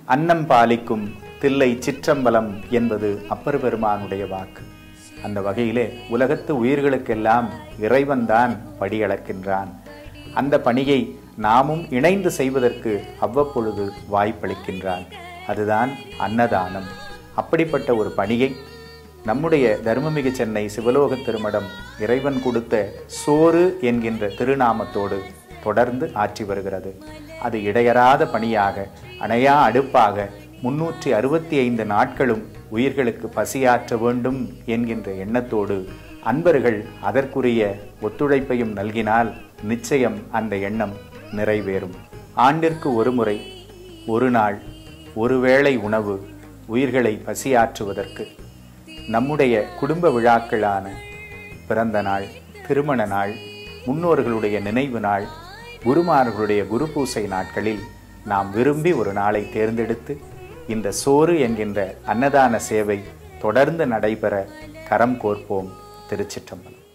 அன்னம் பாலிக்கும் தில்லை சிற்றம்பலம் என்பது அப்பர் பெருமானுடைய வாக்கு அந்த வகையிலே உலகத்து உயிர்களுக்கெல்லாம் இறைவன்தான் படியளக்கின்றான் அந்த பணியை நாமும் இணைந்து செய்வதற்கு அவ்வப்பொழுது வாய்ப்பளிக்கின்றான் அதுதான் அன்னதானம் அப்படிப்பட்ட ஒரு பணியை நம்முடைய தர்மமிகு சென்னை சிவலோக திருமடம் இறைவன் கொடுத்த சோறு என்கின்ற திருநாமத்தோடு தொடர்ந்து ஆற்றி வருகிறது அது இடையறாத பணியாக அணையா அடுப்பாக முன்னூற்றி அறுபத்தி ஐந்து நாட்களும் உயிர்களுக்கு பசியாற்ற வேண்டும் என்கின்ற எண்ணத்தோடு அன்பர்கள் அதற்குரிய ஒத்துழைப்பையும் நல்கினால் நிச்சயம் அந்த எண்ணம் நிறைவேறும் ஆண்டிற்கு ஒரு முறை ஒரு நாள் ஒருவேளை உணவு உயிர்களை பசியாற்றுவதற்கு நம்முடைய குடும்ப விழாக்களான பிறந்த நாள் திருமண நாள் முன்னோர்களுடைய நினைவு நாள் குருமார்களுடைய குரு பூசை நாட்களில் நாம் விரும்பி ஒரு நாளை தேர்ந்தெடுத்து இந்த சோறு என்கின்ற அன்னதான சேவை தொடர்ந்து நடைபெற கரம் கோர்ப்போம் திருச்சிற்றம்பலம்